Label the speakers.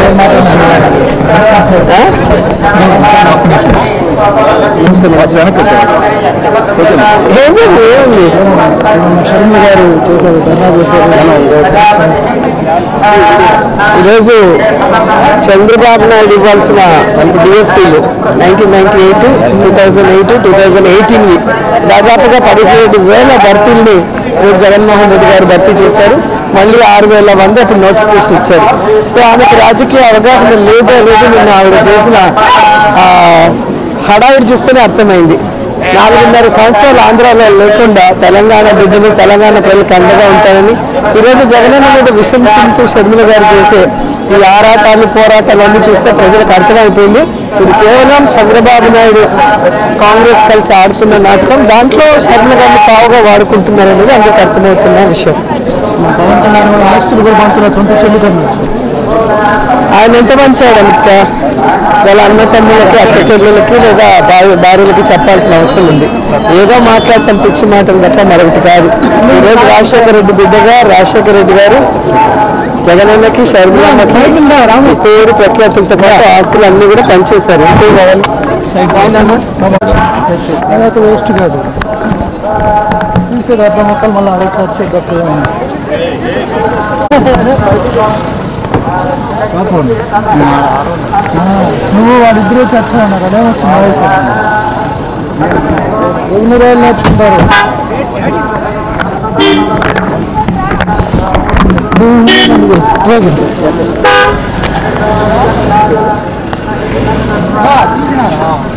Speaker 1: ఏం చెప్పు ఏముంది
Speaker 2: షర్మిల గారు చేశారు ధర్నా చేశారు
Speaker 1: ఈరోజు చంద్రబాబు నాయుడు ఇవ్వాల్సిన డిఎస్సీలు nineteen ninety eight two thousand eight two thousand eighteen దాదాపుగా పదిహేడు వేల భర్తీల్ని ఈరోజు జగన్మోహన్ రెడ్డి గారు భర్తీ చేశారు మళ్ళీ ఆరు వేల మంది అప్పుడు నోటిఫికేషన్ ఇచ్చారు సో ఆమెకు రాజకీయ అవగాహన లేదు అనేది నిన్న ఆవిడ చేసిన ఆ, హడావిడి చూస్తేనే అర్థమైంది నాలుగున్నర సంవత్సరాలు ఆంధ్రాలో లేకుండా తెలంగాణ బిడ్డలు తెలంగాణ ప్రజలకు అండగా ఉంటారని ఈరోజు జగనన్న మీద విషం చింటూ షర్మిల గారు చేసే ఈ ఆరాటాలు పోరాటాలు అన్ని చూస్తే ప్రజలకు అర్థమైపోయింది ఇది కేవలం చంద్రబాబు నాయుడు కాంగ్రెస్ కలిసి ఆడుతున్న నాటకం దాంట్లో షర్మిల గారిని పావుగా వాడుకుంటున్నారు అనేది అందరికి అర్థమవుతున్న విషయం
Speaker 2: మా పవన్ కళ్యాణ్ వాళ్ళ ఆస్తులు కూడా పంతుల సొంత చెల్లి కన్నా
Speaker 1: ఆయన ఎంత మంచాడు అంత వాళ్ళ అన్న తమ్ములకి అక్క చెల్లెలకి లేదా భార్య భార్యలకి చెప్పాల్సిన అవసరం ఉంది ఏదో మాట్లాడటం పిచ్చి మాటలు తప్ప మరొకటి కాదు ఈరోజు రాజశేఖర రెడ్డి బిడ్డగా రాజశేఖర రెడ్డి గారు జగనన్నకి షర్మిలమ్మకి పేరు ప్రఖ్యాతులతో పాటు ఆస్తులు అన్ని కూడా పనిచేశారు ఇంకేం కావాలి
Speaker 2: అదైతే వేస్ట్ కాదు తీసేది అర్ధ మొక్కలు మళ్ళీ అరవై వచ్చే గట్టు నువ్వు వాళ్ళిద్దరూ చర్చ ఉన్నారు అదేమొస్తుంది ఎన్ని రోజులు నేర్చుకుంటారు ఓకే